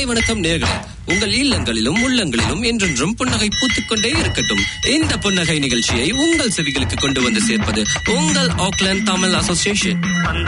வணக்கம் நேர்களே உங்கள் இல்லங்களிலும் உள்ளங்களிலும் என்றென்றும் புன்னகை பூத்துக்கொண்டே இருக்கட்டும் இந்த புன்னகை நிகழ்ச்சியை உங்கள் செவிகளுக்கு கொண்டு வந்து சேர்ப்பது உங்கள் ஆக்லாந்து தமிழ் அசோசியேஷன்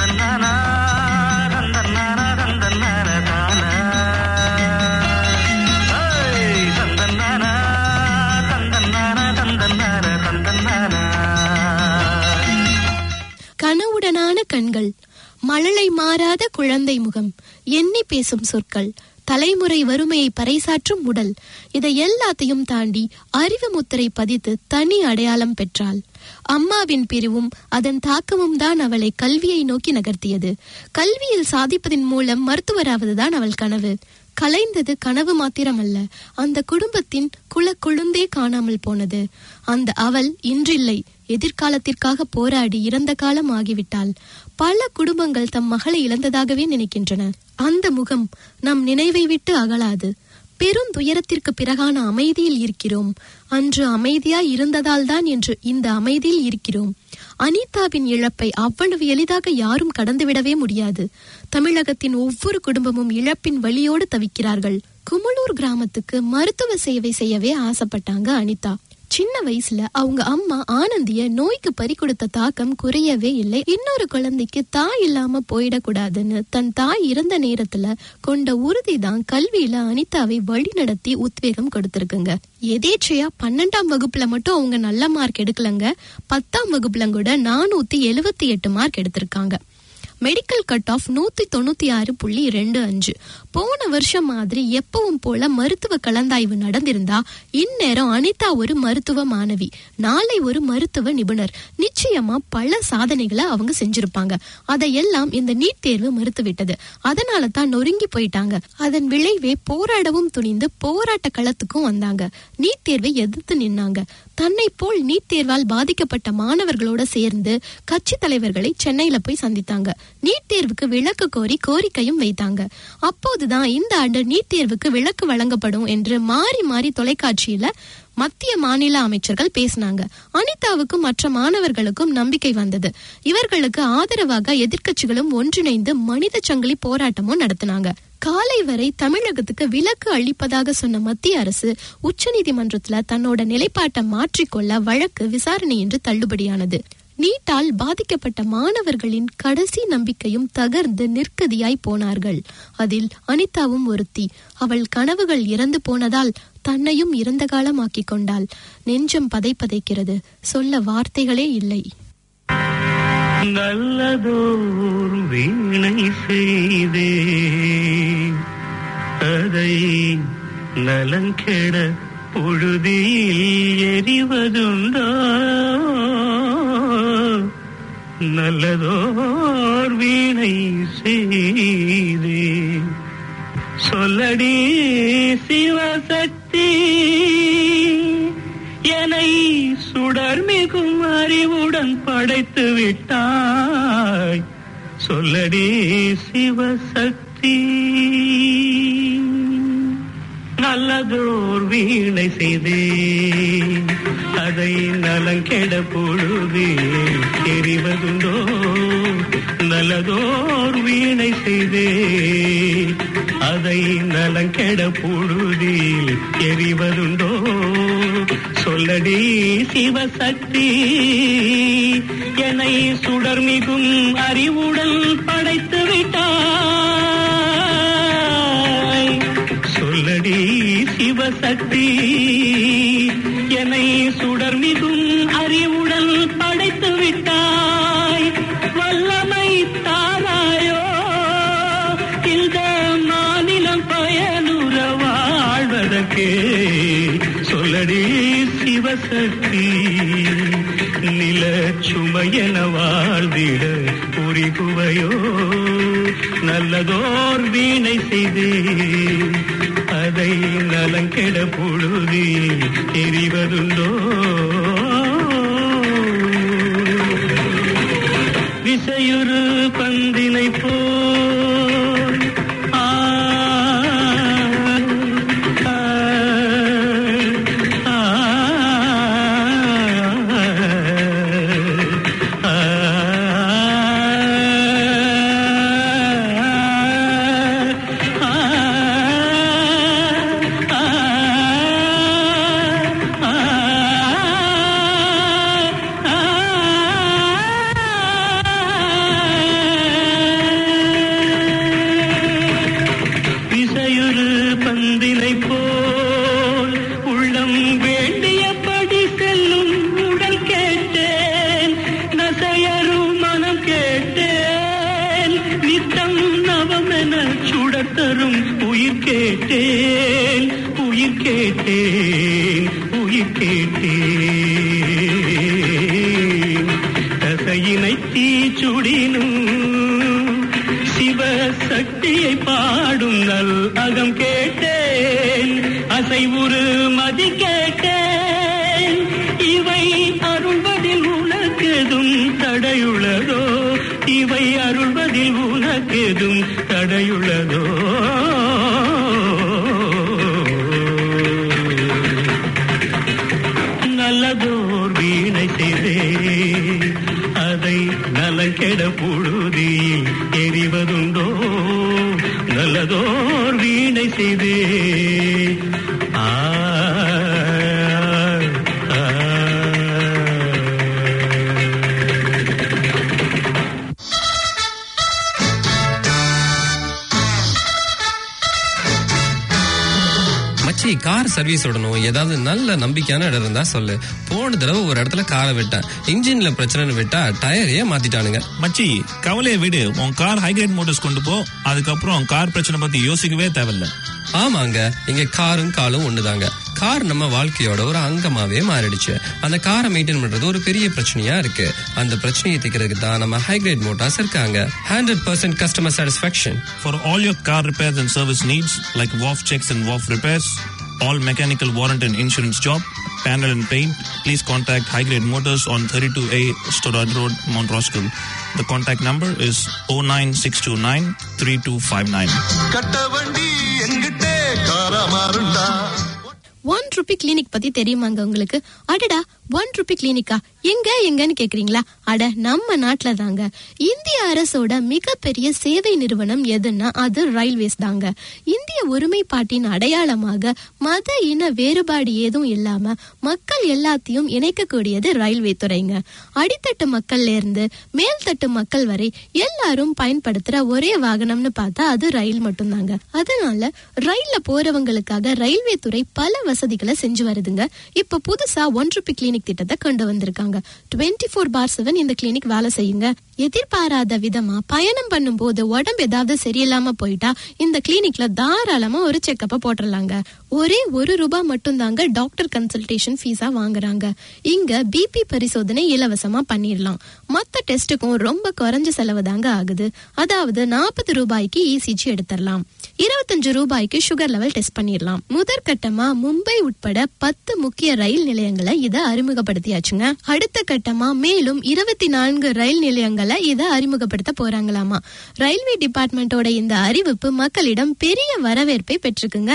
கனவுடனான கண்கள் மழலை மாறாத குழந்தை முகம் எண்ணி பேசும் சொற்கள் தலைமுறை வறுமையை பறைசாற்றும் உடல் இதை எல்லாத்தையும் தாண்டி அறிவு முத்திரை பதித்து தனி அடையாளம் பெற்றாள் அம்மாவின் பிரிவும் அதன் தாக்கமும் தான் அவளை கல்வியை நோக்கி நகர்த்தியது கல்வியில் சாதிப்பதன் மூலம் மருத்துவராவதுதான் அவள் கனவு கலைந்தது கனவு மாத்திரமல்ல அந்த குடும்பத்தின் குல கொழுந்தே காணாமல் போனது அந்த அவள் இன்றில்லை எதிர்காலத்திற்காக போராடி இறந்த காலம் ஆகிவிட்டாள் பல குடும்பங்கள் தம் மகளை இழந்ததாகவே நினைக்கின்றன அந்த முகம் நம் நினைவை விட்டு அகலாது பெரும் துயரத்திற்கு பிறகான அமைதியில் இருக்கிறோம் அன்று இறுதியாய் இருந்ததால் தான் என்று இந்த அமைதியில் இருக்கிறோம் அனிதாவின் இழப்பை அவ்வளவு எளிதாக யாரும் கடந்துவிடவே முடியாது தமிழகத்தின் ஒவ்வொரு குடும்பமும் இழப்பின் வழியோடு தவிக்கிறார்கள் குமுளூர் கிராமத்துக்கு மருத்துவ சேவை செய்யவே ஆசைப்பட்டாங்க அனிதா சின்ன வயசுல அவங்க அம்மா ஆனந்திய நோய்க்கு பறி கொடுத்த தாக்கம் குறையவே இல்லை இன்னொரு குழந்தைக்கு தாய் இல்லாம போயிடக்கூடாதுன்னு தன் தாய் இறந்த நேரத்துல கொண்ட உறுதிதான் கல்வியில அனிதாவை வழி நடத்தி உத்வேகம் கொடுத்திருக்குங்க எதேச்சையா பன்னெண்டாம் வகுப்புல மட்டும் அவங்க நல்ல மார்க் எடுக்கலங்க பத்தாம் வகுப்புல கூட நானூத்தி எழுவத்தி எட்டு மார்க் எடுத்திருக்காங்க மெடிக்கல் கட் ஆஃப் நூத்தி தொண்ணூத்தி ஆறு புள்ளி ரெண்டு அஞ்சு போன வருஷம் மாதிரி எப்பவும் போல மருத்துவ கலந்தாய்வு நடந்திருந்தா இந்நேரம் அனிதா ஒரு மருத்துவ மாணவி நாளை ஒரு மருத்துவ நிபுணர் நிச்சயமா பல சாதனைகளை அவங்க செஞ்சிருப்பாங்க அதையெல்லாம் இந்த நீட் தேர்வு மறுத்துவிட்டது அதனால தான் நொறுங்கி போயிட்டாங்க அதன் விளைவே போராடவும் துணிந்து போராட்ட களத்துக்கும் வந்தாங்க நீட் தேர்வை எதிர்த்து நின்னாங்க தன்னை போல் நீட் தேர்வால் பாதிக்கப்பட்ட மாணவர்களோட சேர்ந்து கட்சி தலைவர்களை சென்னையில போய் சந்தித்தாங்க நீட் தேர்வுக்கு விலக்கு கோரி கோரிக்கையும் வைத்தாங்க அப்போதுதான் இந்த ஆண்டு நீட் தேர்வுக்கு விலக்கு வழங்கப்படும் என்று மாறி மாறி தொலைக்காட்சியில மத்திய மாநில அமைச்சர்கள் பேசினாங்க அனிதாவுக்கும் மற்ற மாணவர்களுக்கும் நம்பிக்கை வந்தது இவர்களுக்கு ஆதரவாக எதிர்க்கட்சிகளும் ஒன்றிணைந்து மனித சங்கிலி போராட்டமும் நடத்தினாங்க காலை வரை தமிழகத்துக்கு விலக்கு அளிப்பதாக சொன்ன மத்திய அரசு உச்சநீதிமன்றத்துல தன்னோட நிலைப்பாட்டை மாற்றிக்கொள்ள வழக்கு விசாரணை என்று தள்ளுபடியானது நீட்டால் பாதிக்கப்பட்ட மாணவர்களின் கடைசி நம்பிக்கையும் தகர்ந்து நிற்கதியாய் போனார்கள் அதில் அனிதாவும் ஒருத்தி அவள் கனவுகள் இறந்து போனதால் தன்னையும் இறந்த காலமாக்கிக் கொண்டாள் நெஞ்சம் பதைப்பதைக்கிறது சொல்ல வார்த்தைகளே இல்லை நல்லதோர் வீணை செய்தே அதை நலங்கெட பொழுதில் எரிவதுண்டோ நல்லதோர் வீணை செய்தே சொல்லடி சிவசக்தி என்னை சுடர் மிகும் அறிவுடன் படைத்து விட்டாய் சொல்லடி சிவசக்தி நல்லதோர் வீணை செய்தே அதை நலங்கெட பொழுதே தெரிவதுண்டோ நல்லதோர் வீணை செய்தே அதை நலங்கெட பொழுதில் எரிவதுண்டோ சொல்லடி சிவசக்தி என்னை சுடர் மிகும் அறிவுடன் படைத்து விட்டாய் சொல்லடி சிவசக்தி என்னை சுடர் மிகும் அறிவுடன் படைத்து விட்டாய் வல்லமை தாராயோ இந்த மாநிலம் பயனுற வாழ்வதற்கே சொல்லடி சிவசக்தி நில சுமையென வாழ்ந்திட புரிகுவையோ நல்லதோர் வீணை செய்தே அதை நலங்கெட பொழுதி தெரிவதுண்டோ விசையுறு பந்தினை போல் ஆ, ஆ, ஆ, ஆ, ஆ, நித்தம் நவமென சுடர் தரும் உயிர் கேட்டேன் உயிர் கேட்டேன் உயிர் கேட்டேன் தசையினை தீச்சுடினும் சிவசக்தியை பாடும் நல் அகம் கேட்டேன் அசைவுறு மதி கேட்டேன் இவை அருள்வதில் உனக்கெதும் தடையுள்ளதோ இவை அருள்வதில் உனக்கெதும் தடையுள்ளதோ நல்லதோர் வீணை செய்தே அதை நலங்கெட புழுதியில் எறிவதுண்டோ நல்லதோர் வீணை செய்தே ஆ ஆ, ஆ. மச்சி கார் சர்வீஸ் விடணும் ஏதாவது நல்ல நம்பிக்கையான இடம் இருந்தா சொல்லு போன தடவை ஒரு இடத்துல காரை விட்டேன் இன்ஜின்ல பிரச்சனைன்னு விட்டா டயரையே மாத்திட்டானுங்க மச்சி கவலையை விடு உன் கார் ஹைகிரேட் மோட்டர்ஸ் கொண்டு போ அதுக்கப்புறம் கார் பிரச்சனை பத்தி யோசிக்கவே தேவையில்ல ஆமாங்க இங்க காரும் காலும் ஒண்ணுதாங்க கார் நம்ம வாழ்க்கையோட ஒரு அங்கமாவே மாறிடுச்சு அந்த காரை மெயின்டைன் பண்றது ஒரு பெரிய பிரச்சனையா இருக்கு அந்த பிரச்சனையை தீர்க்கிறதுக்கு தான் நம்ம ஹைகிரேட் மோட்டார்ஸ் இருக்காங்க hundred percent customer satisfaction For all your car repairs and service needs, like WAF checks and WAF repairs, all mechanical warrant and insurance job, panel and paint, please contact High Grade Motors on 32A Storad Road, Mount Roskill. The contact number is 09629 3259. கட்ட வண்டி எங்கிட்டே காரமாறுண்டா one rupee clinic பத்தி தெரியுமாங்க உங்களுக்கு அடடா one rupee கிளினிக்கா எங்க எங்கன்னு கேக்குறீங்களா அட நம்ம நாட்டுல தாங்க இந்திய அரசோட மிகப்பெரிய சேவை நிறுவனம் எதுன்னா அது ரயில்வேஸ் தாங்க இந்திய ஒருமைப்பாட்டின் அடையாளமாக மத இன வேறுபாடு ஏதும் இல்லாம மக்கள் எல்லாத்தையும் இணைக்கக்கூடியது ரயில்வே துறைங்க அடித்தட்டு மக்கள்ல இருந்து மேல்தட்டு மக்கள் வரை எல்லாரும் பயன்படுத்துற ஒரே வாகனம்னு பார்த்தா அது ரயில் மட்டும்தாங்க அதனால ரயில்ல போறவங்களுக்காக ரயில்வே துறை பல வசதிகளை செஞ்சு வருதுங்க இப்ப புதுசா ஒன் ருபி கிளினிக் திட்டத்தை கொண்டு வந்திருக்காங்க டுவெண்ட்டி ஃபோர் பார் செவன் இந்த கிளினிக் வேலை செய்யுங்க எதிர்பாராத விதமா பயணம் பண்ணும்போது உடம்பு ஏதாவது சரியில்லாம போயிட்டா இந்த கிளினிக்ல தாராளமா ஒரு செக்கப்ப போட்டுடலாங்க ஒரே ஒரு ரூபாய் மட்டும் தாங்க டாக்டர் கன்சல்டேஷன் ஃபீஸா வாங்குறாங்க இங்க பிபி பரிசோதனை இலவசமா பண்ணிடலாம் மத்த டெஸ்ட்டுக்கும் ரொம்ப குறைஞ்ச செலவு தாங்க ஆகுது அதாவது நாற்பது ரூபாய்க்கு இசிஜி எடுத்துடலாம் இருபத்தஞ்சு ரூபாய்க்கு சுகர் லெவல் டெஸ்ட் பண்ணிடலாம் முதற்கட்டமா மும்பை உட்பட பத்து முக்கிய ரயில் நிலையங்களை இதை அறிமுகப்படுத்தியாச்சுங்க அடுத்த கட்டமா மேலும் இருபத்தி நான்கு ரயில் நிலையங்களை இதை அறிமுகப்படுத்த போறாங்களாமா ரயில்வே டிபார்ட்மெண்டோட இந்த அறிவிப்பு மக்களிடம் பெரிய வரவேற்பை பெற்றிருக்குங்க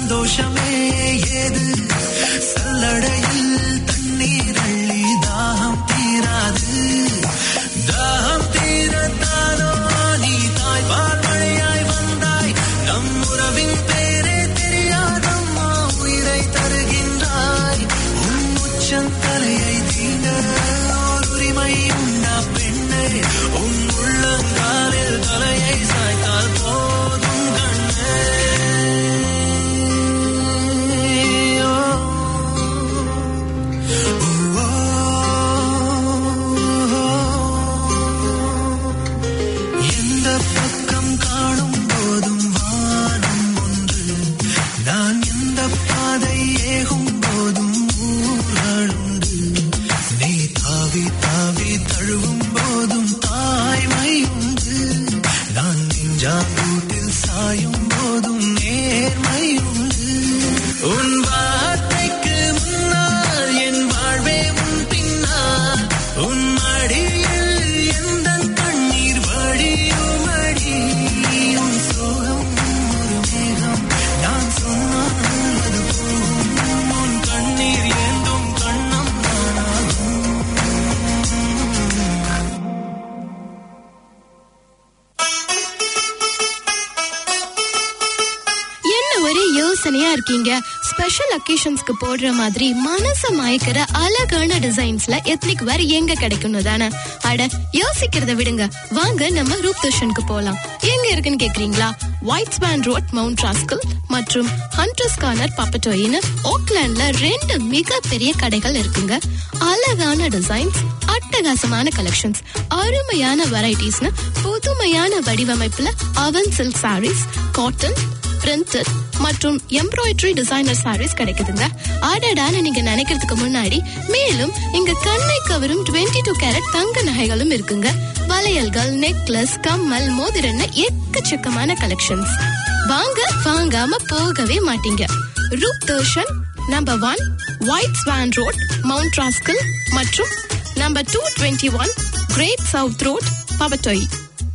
சந்தோஷமே ஏது சல்லடையில் தண்ணீர் அள்ளி தாகம் தீராது தாகம் தீரத்தானோ நீ தாய்ப்பால் மழையாய் வந்தாய் நம் உறவின் பேரே தெரியாதம்மா உயிரை தருகின்றாய் உன் உச்சந்தலையை தீண்ட ஓர் உரிமை உண்டா பெண்ணே உன் உள்ளங்காலில் தலையை சாய்த்தால் போதும் கண்ணே ஓ, ஓ, எந்த பக்கம் காணும் போதும் வானம் ஒன்று நான் எந்த பாதை ஏகும் போதும் ஊர்களுண்டு நீ தாவி தாவி தழுவும் போதும் தாய்மை உண்டு நான் நெஞ்சாங்கூட்டில் சாயும் போதும் நேர்மை உண்டு உன் வார்த்தைக்கு முன்னால் என் வாழ்வே உன் பின்னால் உன் மடியில் எந்த கண்ணீர் வழியும் அடி உன் சோகம் ஒரு மேகம் நான் சொன்னால் அது போகும் உன் கண்ணீர் ஏந்தும் கண்ணம் நானாகும் என்ன ஒரே யோசனையா இருக்கீங்க ஸ்பெஷல் அக்கேஷன்ஸ்க்கு போடுற மாதிரி மனச மயக்கிற அழகான டிசைன்ஸ்ல எத்னிக் வேர் எங்க கிடைக்கும்னு தானே அட யோசிக்கிறத விடுங்க வாங்க நம்ம ரூப் தோஷனுக்கு போலாம் எங்க இருக்குன்னு கேக்குறீங்களா White Swan Road Mount Roskill மற்றும் ஹண்டர்ஸ் கார்னர் பப்பட்டோயின்னு ஓக்லாண்ட்ல ரெண்டு மிகப்பெரிய கடைகள் இருக்குங்க அழகான டிசைன்ஸ் அட்டகாசமான கலெக்ஷன்ஸ் அருமையான வெரைட்டிஸ்னு புதுமையான வடிவமைப்புல அவன் சில்க் சாரீஸ் காட்டன் பிரிண்டட் மற்றும் எம்ப்ராய்டரி டிசைனர் சாரீஸ் கிடைக்குதுங்க ஆடாடான்னு நீங்க நினைக்கிறதுக்கு முன்னாடி மேலும் இங்க கண்ணை கவரும் 22 டூ கேரட் தங்க நகைகளும் இருக்குங்க வளையல்கள் நெக்லஸ் கம்மல் மோதிரன்னு எக்கச்சக்கமான கலெக்ஷன்ஸ் வாங்க வாங்காம போகவே மாட்டீங்க ரூப் தோஷன் number one White Swan Road Mount Roskill மற்றும் number two twenty one great south Road பவட்டோய்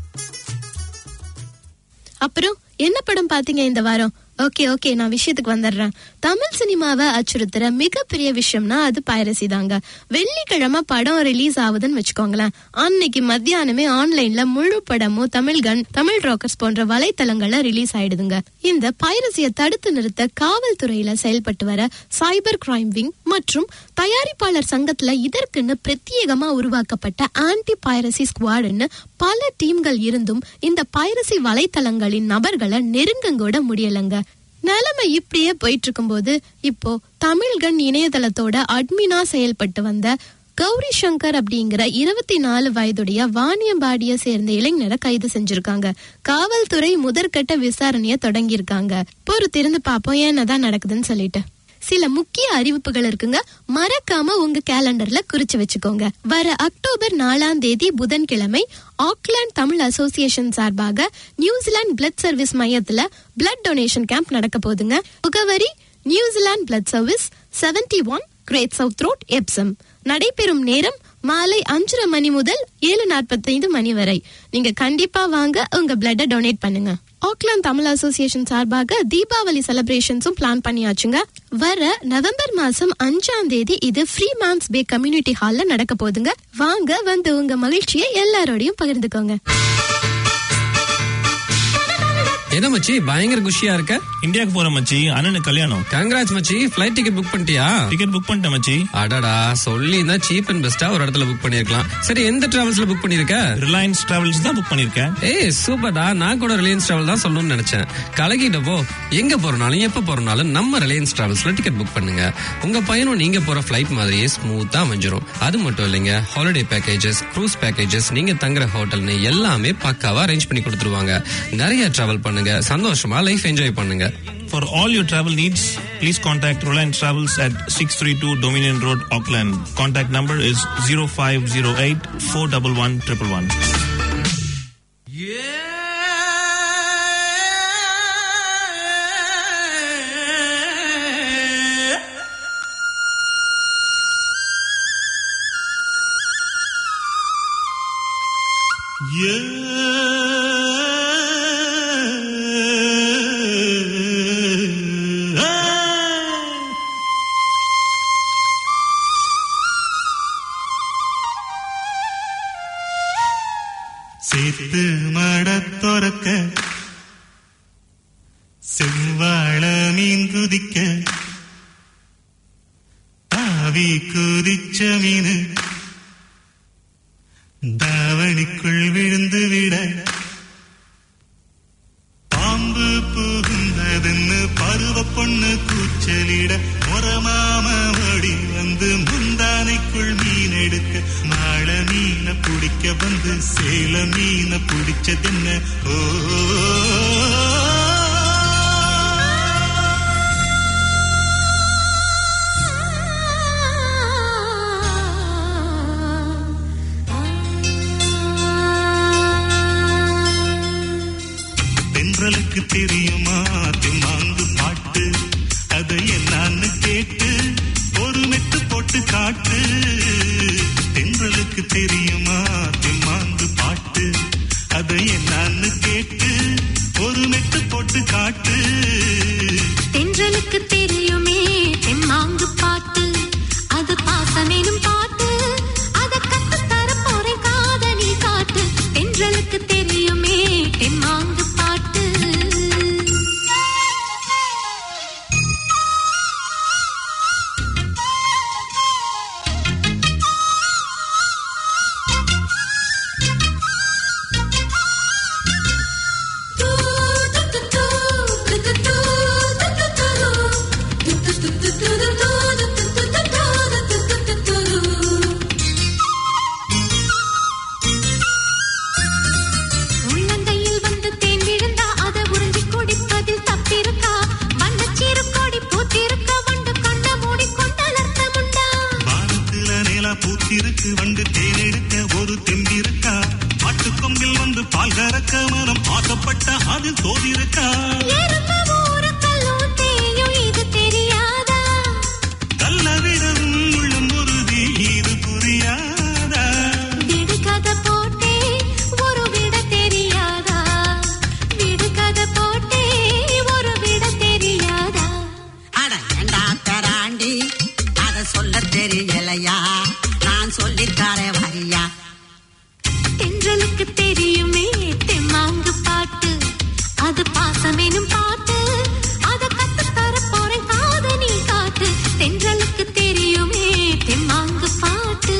அப்புறம் என்ன படம் பாத்தீங்க இந்த வாரம் ஓகே ஓகே நான் விஷயத்துக்கு வந்துடுறேன் தமிழ் சினிமாவை அச்சுறுத்துற மிகப்பெரிய விஷயம்னா அது பைரசி தாங்க வெள்ளிக்கிழமை படம் ரிலீஸ் ஆகுதுன்னு வச்சுக்கோங்களேன் அன்னைக்கு மத்தியானமே ஆன்லைன்ல முழு படமும் தமிழ் கன் தமிழ் ராக்கர்ஸ் போன்ற வலைத்தளங்கள்ல ரிலீஸ் ஆயிடுதுங்க இந்த பைரசியை தடுத்து நிறுத்த காவல்துறையில செயல்பட்டு வர சைபர் கிரைம் விங் மற்றும் தயாரிப்பாளர் சங்கத்துல இதற்குன்னு பிரத்யேகமா உருவாக்கப்பட்ட ஆன்டி பைரசி ஸ்குவாடுன்னு பல டீம்கள் இருந்தும் இந்த பைரசி வலைத்தளங்களின் நபர்களை நெருங்கங்கூட முடியலங்க நிலைமை இப்படியே போயிட்டு இருக்கும்போது இப்போ தமிழ்கண் இணையதளத்தோட அட்மினா செயல்பட்டு வந்த கௌரி சங்கர் அப்படிங்கிற இருபத்தி நாலு வயதுடைய வாணியம்பாடிய சேர்ந்த இளைஞரை கைது செஞ்சிருக்காங்க காவல்துறை முதற்கட்ட விசாரணைய தொடங்கியிருக்காங்க பொறுத்திருந்து பாப்போம் என்னதான் நடக்குதுன்னு சொல்லிட்டு சில முக்கிய அறிவிப்புகள் இருக்குங்க மறக்காம உங்க கேலண்டர்ல குறிச்சு வச்சுக்கோங்க வர அக்டோபர் நாலாம் தேதி புதன்கிழமை ஆக்லாந்து தமிழ் அசோசியேஷன் சார்பாக நியூசிலாந்து பிளட் சர்வீஸ் மையத்துல பிளட் டொனேஷன் கேம்ப் நடக்க போகுதுங்க முகவரி New Zealand blood service seventy one great south road Epsom நடைபெறும் நேரம் மாலை அஞ்சரை மணி முதல் ஏழு நாற்பத்தைந்து மணி வரை நீங்க கண்டிப்பா வாங்க உங்க பிளட்டை டொனேட் பண்ணுங்க ஆக்லாந்து தமிழ் அசோசியேஷன் சார்பாக தீபாவளி செலிப்ரேஷன்ஸும் பிளான் பண்ணியாச்சுங்க வர நவம்பர் மாசம் அஞ்சாம் தேதி இது ஃப்ரீ மான்ஸ் பே கம்யூனிட்டி ஹால்ல நடக்க போகுதுங்க வாங்க வந்து உங்க மகிழ்ச்சியை எல்லாரோடையும் பகிர்ந்துக்கோங்க என்ன மச்சி பயங்கர குஷியா இருக்க இந்தியாவுக்கு போற மச்சி அண்ணனுக்கு கல்யாணம் கங்கராஜ் மச்சி ஃபிளைட் டிக்கெட் புக் பண்ணிட்டியா டிக்கெட் புக் பண்ணிட்டேன் மச்சி அடடா சொல்லி தான் சீப் அண்ட் பெஸ்டா ஒரு இடத்துல புக் பண்ணிருக்கலாம் சரி எந்த டிராவல்ஸ்ல புக் பண்ணிருக்க ரிலையன்ஸ் டிராவல்ஸ் தான் புக் பண்ணிருக்கேன் ஏய் சூப்பர்டா நான் கூட ரிலையன்ஸ் டிராவல் தான் சொல்லணும்னு நினைச்சேன் கலகிட்டப்போ எங்க போறனாலும் எப்ப போறனாலும் நம்ம ரிலையன்ஸ் டிராவல்ஸ்ல டிக்கெட் புக் பண்ணுங்க உங்க பயணம் நீங்க போற ஃபிளைட் மாதிரியே ஸ்மூத்தா அமைஞ்சிரும் அது மட்டும் இல்லைங்க ஹாலிடே பேக்கேஜஸ் க்ரூஸ் பேக்கேஜஸ் நீங்க தங்குற ஹோட்டல்னு எல்லாமே பக்காவா அரேஞ்ச் பண்ணி கொடுத்துருவாங்க நிறைய டிராவல் பண்ணுங்க சந்தோஷமா லைஃப் என்ஜாய் பண்ணுங்க For all your travel needs, please contact Reliance Travels at 632 Dominion Road, Auckland. Contact number is 0508 411 111. Yeah. சேத்து மடத் துறக்க செவ்வாழ மீன் குதிக்க ஆவி குதிச்ச மீனு தாவணிக்குள் விழுந்து விட பாம்பு புகுந்ததுன்னு பருவ பொண்ணு கூச்சலிட முறமாம ஓடி வந்து முந்தானைக்குள் மீன் எடுக்க மாள மீன பிடிக்க வந்து சேல மீன பிடிச்சதென்ன ஓ தென்றலுக்கு தெரியுமா திம்மாங்கு பாட்டு அது என்னன்னு கேட்டு ஒரு மெட்டு போட்டு காட்டு தென்றலுக்கு தெரியுமா திம்மாங்கு பாட்டு அது என்னன்னு கேட்டு ஒரு மெட்டு போட்டு காட்டு தென்றலுக்கு தெரியுமே தெம்மாங்கு பாட்டு அது பாசமேனும் பாட்டு அத கத்து தர போறேன் காதலி காட்டு தென்றலுக்கு தெரியுமே தெம்மாங்கு பாட்டு உள்ளங்கையில் வந்து தேன் விழுந்தா அதை உறிஞ்சி குடிப்பதில் தப்பிருக்கா வண்ணச்சீரு கொடி பூத்திருக்க வண்டு கண்ண மூடி கொண்டலர்த்தமுண்டா வானத்துல நிலா பூத்திருக்கு வண்டு தேனெடுக்க ஒரு தெம்பிருக்கா மாட்டுக்கொம்பில் வந்து பால் கறக்க மனம் ஆசைப்பட்ட அதில் சோதிருக்கா எறும்பு ஊருக்கல்லும் தேயும் இது தெரியாதா கல்ல விடவும் உள்ளம் உறுதி இது புரியாதா விடுகதை போட்டே ஒரு விட தெரியாதா விடுகதை போட்டே ஒரு விட தெரியாதா அட ஏண்டா பெறாண்டி அத சொல்ல தெரியலையா நான் சொல்லித்தாரே வரியா தென்றலுக்கு தெரியுமே தெம்மாங்கு பாட்டு அது பாசமேனும் பாட்டு அத கத்து தர போறேன் காதனி காட்டு தென்றலுக்கு தெரியுமே தெம்மாங்கு பாட்டு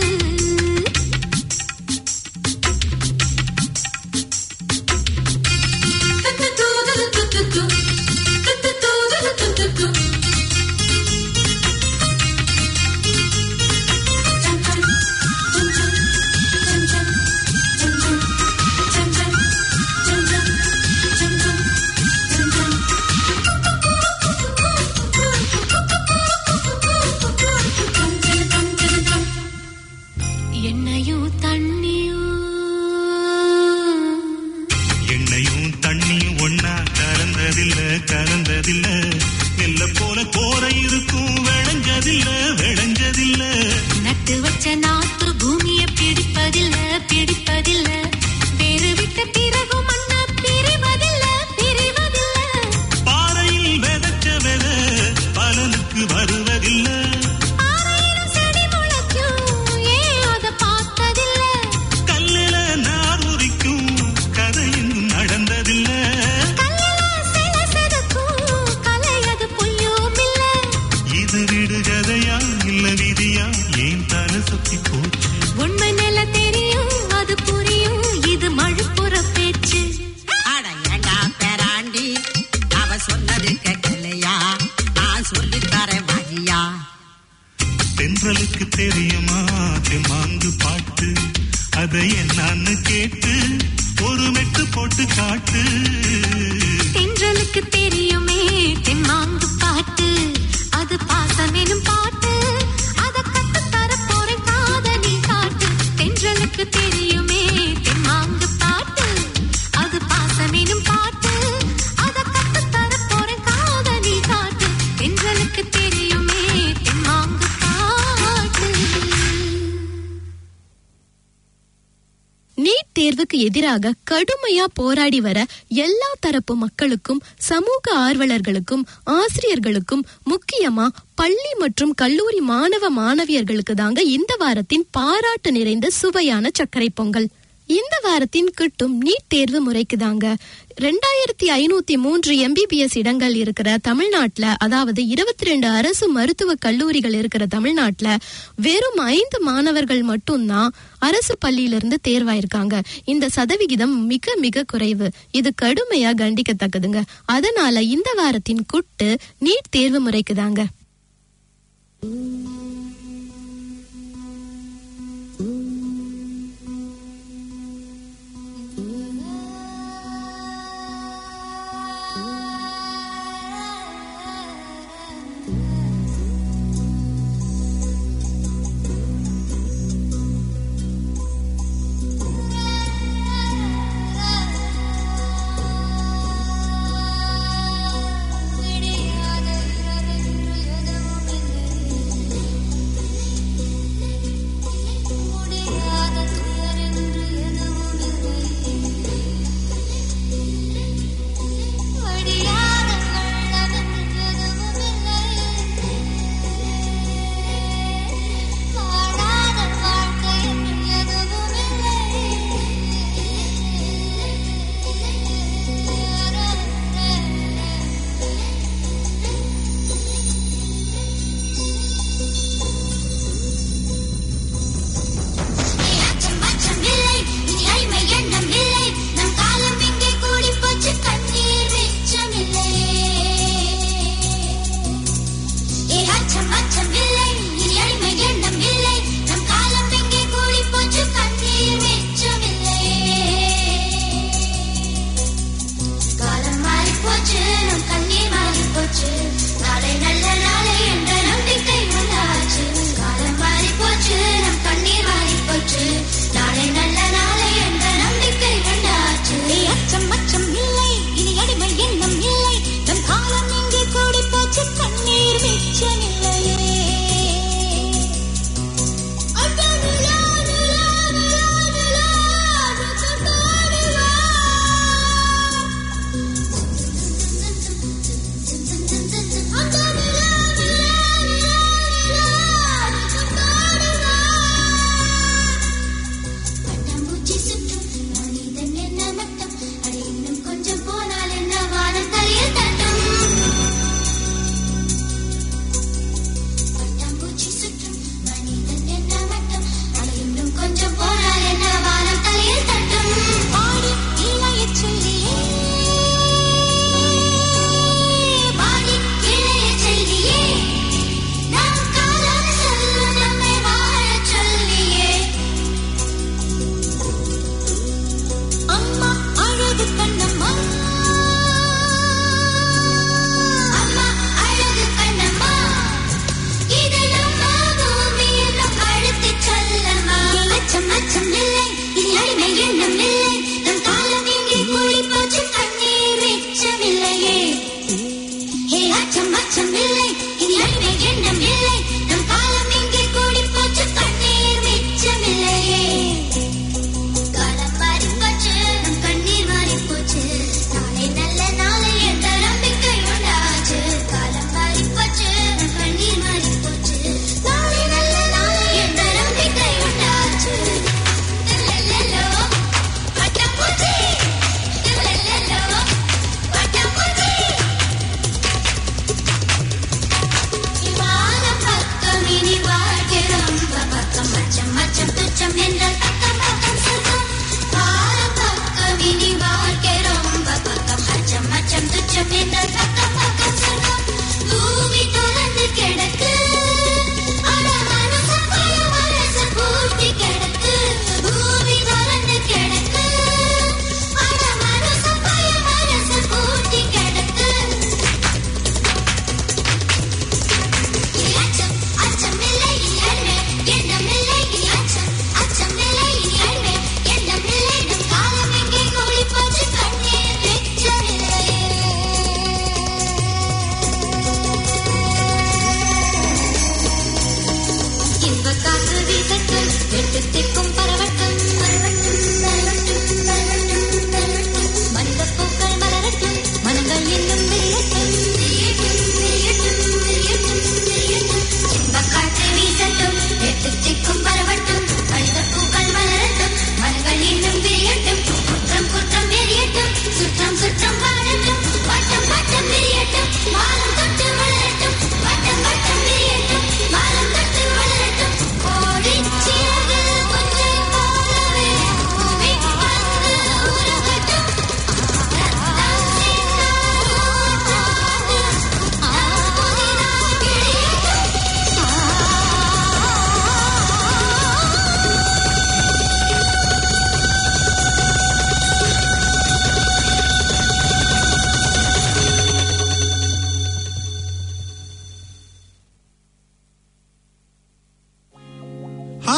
என்னையும் தண்ணியும் எண்ணெயும் தண்ணியும் ஒன்னா கலந்ததில்ல கலந்ததில்ல நெல்ல போல கோரை இருக்கும் விளைஞ்சதில்ல விளைஞ்சதில்ல நட்டு வச்ச நாத்து பூமிய பிடிப்பதில்ல பிடிப்பதில்ல வேறு விட்ட பிறகும் மண்ண பிரிவதில்ல பிரிவதில்ல பாறையில் விதைச்ச வித பலனுக்கு வருவதில்ல ஆயிரம் செடி முளைக்கும் ஏன் அத பார்த்ததில்ல கல்லில நார் உரிக்கும் கதை இன்னும் நடந்ததில்ல கல்லில சில செதுக்கும் கலை அது பொய்யும் இல்ல இது விடுகதையா இல்ல விதியா ஏன் தலை சுத்தி போச்சு உண்மை நில தெரியும் அது புரியும் இது மழுப்புற பேச்சு அட ஏண்டா பெறாண்டி அவ சொன்னது கேட்கலையா நான் சொல்லித்தாரே வரியா தென்றலுக்கு தெரியுமா தெம்மாங்கு பாட்டு அதை என்னன்னு கேட்டு ஒரு மெட்டு போட்டு காட்டு தென்றலுக்கு தெரியுமே தெம்மாங்கு பாட்டு அது பாசமெனும் பாட்டு அத கத்து தர போறேன் காதலி காட்டு தென்றலுக்கு தெரியுமே தெம்மாங்கு பாட்டு அது பாசமெனும் பாட்டு அத கத்து தர போறேன் காதலி காட்டு தென்றலுக்கு தெரியுமே தெம்மாங்கு பாட்டு நீட் தேர்வுக்கு எதிராக கடுமையா போராடி வர எல்லா தரப்பு மக்களுக்கும் சமூக ஆர்வலர்களுக்கும் ஆசிரியர்களுக்கும் முக்கியமா பள்ளி மற்றும் கல்லூரி மாணவ மாணவியர்களுக்கு தாங்க இந்த வாரத்தின் பாராட்டு நிறைந்த சுவையான சர்க்கரை பொங்கல் இந்த வாரத்தின் கிட்டும் நீட் தேர்வு முறைக்கு தாங்க ரெண்டாயிரத்தி ஐநூத்தி மூன்று எம்பிபிஎஸ் இடங்கள் இருக்கிற தமிழ்நாட்டுல அதாவது இருபத்தி ரெண்டு அரசு மருத்துவ கல்லூரிகள் இருக்கிற தமிழ்நாட்டுல வெறும் ஐந்து மாணவர்கள் மட்டும்தான் அரசு பள்ளியிலிருந்து தேர்வாயிருக்காங்க இந்த சதவிகிதம் மிக மிக குறைவு இது கடுமையா கண்டிக்கத்தக்கதுங்க அதனால இந்த வாரத்தின் குட்டு நீட் தேர்வு முறைக்கு தாங்க விடியாத இரவென்று எதுவும் இல்லை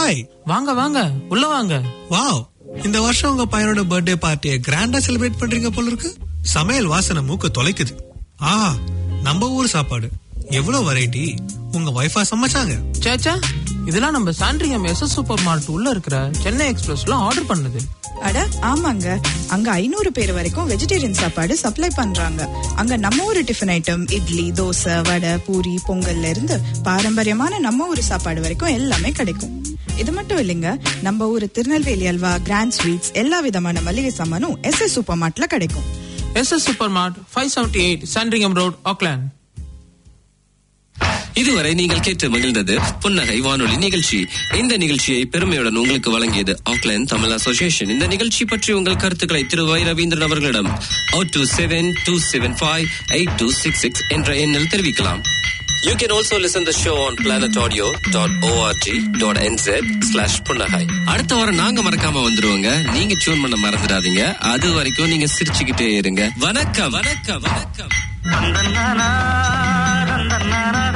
ஹாய் வாங்க வாங்க உள்ள வாங்க வாவ் இந்த வருஷம் உங்க பையனோட பர்த்டே பார்ட்டியை கிராண்டா செலிப்ரேட் பண்றீங்க போல இருக்கு சமையல் வாசனை மூக்க தொலைக்குது ஆ நம்ம ஊர் சாப்பாடு எவ்வளவு வெரைட்டி உங்க வைஃபா சமைச்சாங்க சேச்சா இதெல்லாம் நம்ம சாண்ட்ரியம் எஸ்எஸ் சூப்பர் மார்ட் உள்ள இருக்கிற சென்னை எக்ஸ்பிரஸ்ல ஆர்டர் பண்ணது அட ஆமாங்க அங்க ஐநூறு பேர் வரைக்கும் வெஜிடேரியன் சாப்பாடு சப்ளை பண்றாங்க அங்க நம்ம ஊரு டிஃபன் ஐட்டம் இட்லி தோசை வடை பூரி பொங்கல்ல இருந்து பாரம்பரியமான நம்ம ஊரு சாப்பாடு வரைக்கும் எல்லாமே கிடைக்கும் இது மட்டும் இல்லைங்க நம்ம ஊரு திருநெல்வேலி அல்வா கிராண்ட் ஸ்வீட்ஸ் எல்லா விதமான மளிகை சாமானும் எஸ் எஸ் சூப்பர் மார்ட்ல கிடைக்கும் SS super mart five seventy eight Sandringham road Auckland இதுவரை நீங்கள் கேட்டு மகிழ்ந்தது புன்னகை வானொலி நிகழ்ச்சி இந்த நிகழ்ச்சியை பெருமையுடன் உங்களுக்கு வழங்கியது ஆக்லாந்து தமிழ் அசோசியேஷன் இந்த நிகழ்ச்சி பற்றி உங்கள் கருத்துக்களை திரு வை ரவீந்திரன் அவர்களிடம் O two seven two seven five eight two six six என்ற எண்ணில் தெரிவிக்கலாம் You can also listen the show on planetaudio.org.nz slash புன்னகை அடுத்த வாரம் நாங்க மறக்காம வந்துருவோங்க நீங்க டியூன் பண்ண மறந்துடாதீங்க அது வரைக்கும் நீங்க சிரிச்சுக்கிட்டே இருங்க வணக்கம் வணக்கம் வணக்கம் நந்தனானா, நந்தனானா,